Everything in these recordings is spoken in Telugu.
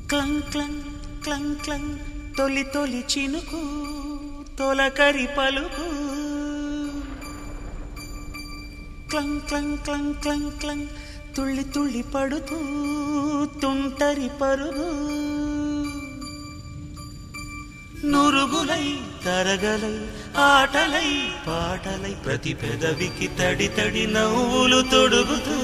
క్లంగ్ క్లంగ్ క్లంగ్ క్లంగ్ తొలి తొలి చినుకు తొలకరి పలుకు క్లంగ్ క్లంగ్ క్లంగ్ క్లంగ్ క్లంగ్ తుళ్ళి తుళ్ళి పడుతూ తుంటరి పరుగు నురుగులై తరగలై ఆటలై పాటలై ప్రతి పెదవికి తడి తడి నవ్వులు తొడుగుతూ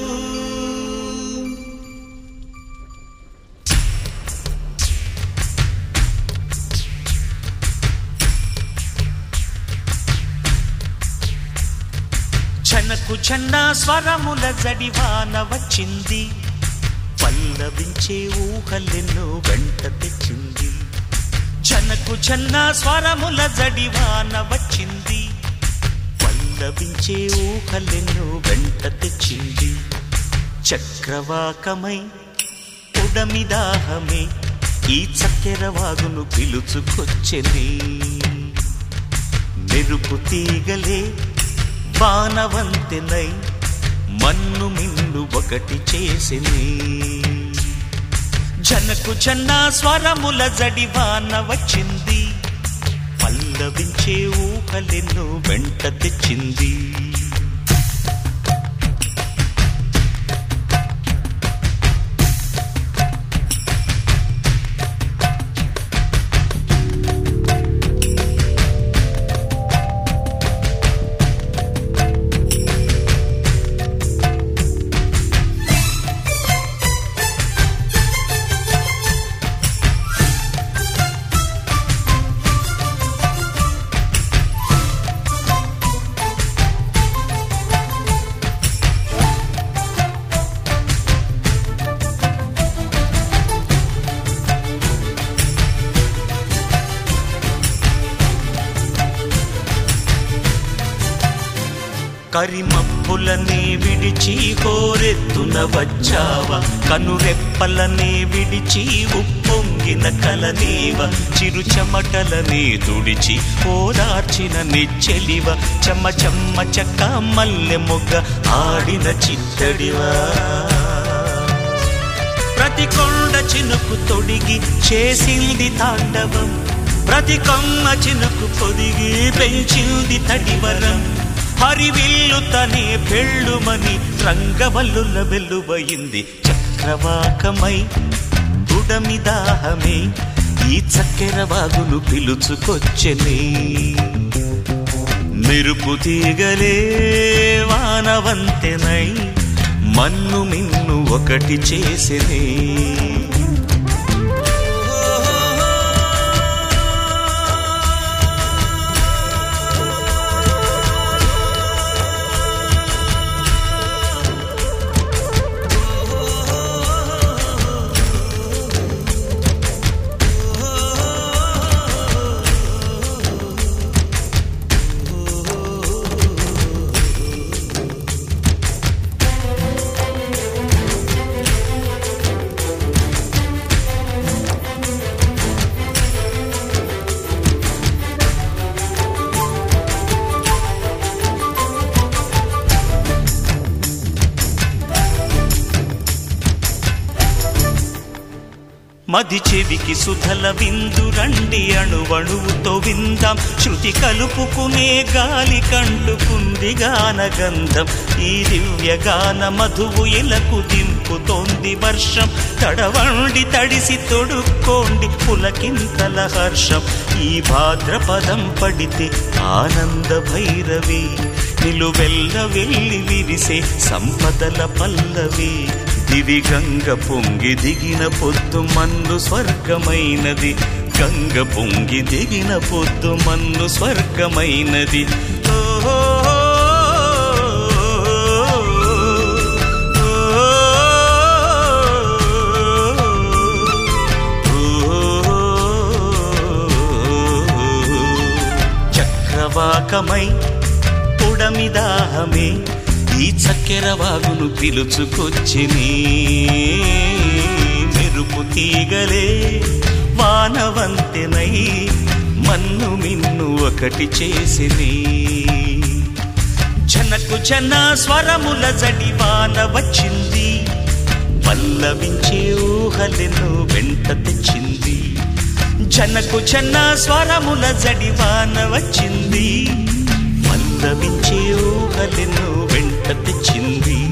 చనకు చన్న స్వరముల జడివాన వచ్చింది పల్లవించే ఊహలెన్నో వెంట తెచ్చింది చనకు చన్న స్వరముల జడివాన వచ్చింది పల్లవించే ఊహలెన్నో వెంట తెచ్చింది చక్రవాకమై ఉడమిదాహమే ఈ చక్కెర వాగును పిలుచుకొచ్చెని మెరుపు తీగలే వానవంతెనై మన్ను మిన్ను ఒకటి చేసిని జనకు జన్న స్వరముల జడివాన వచ్చింది పల్లవించే ఊహలెన్నో వెంట తెచ్చింది కరిమప్పులనే విడిచి కోరెత్తున వచ్చావా కనురెప్పలనే విడిచి ఉప్పొంగిన కలనీవ చిరు చెమటలనే తుడిచి ఓదార్చిన నిచ్చెలివ చెమ్మ చెమ్మ చెక్క మల్లె మొగ్గ ఆడిన చిత్తడివా ప్రతి కొండ చినుకు తొడిగి చేసింది తాండవం ప్రతి కొమ్మ చినుకు పొదిగి పెంచింది తడివరం హరివిల్లు తనే పెళ్ళుమని రంగవల్లుల వెల్లువయింది చక్రవాకమై ఉడమిదాహమే ఈ చక్కెర వాగును పిలుచుకొచ్చెని మెరుపు తీగలే వానవంతెనై మన్ను మిన్ను ఒకటి చేసినే మది చెవికి సుధల విందు రండి అణువణువుతో విందాం శృతి కలుపుకునే గాలి కంటుకుంది గాన గంధం ఈ దివ్య గాన మధువు ఇలకు దింపుతోంది వర్షం తడవండి తడిసి తొడుక్కోండి పులకింతల హర్షం ఈ భాద్రపదం పడితే ఆనంద భైరవి నిలువెల్ల వెళ్ళి విరిసే సంపదల పల్లవి దివి గంగ పొంగి దిగిన పొద్దు మన్ను స్వర్గమైనది గంగ పొంగి దిగిన పొద్దు మన్ను స్వర్గమైనది ఓహో చక్రవాకమై పుడమిదాహమే ఈ చక్కెర వాగును పిలుచుకొచ్చిని మెరుపు తీగలే వానవంతెనై మన్ను మిన్ను ఒకటి చేసిని జనకు జన స్వరముల జడివాన వచ్చింది పల్లవించే ఊహలెన్నో వెంట తెచ్చింది జనకు జన స్వరముల జడివాన వచ్చింది పల్లవించే ఊహలెన్నో వెంట తెచ్చింది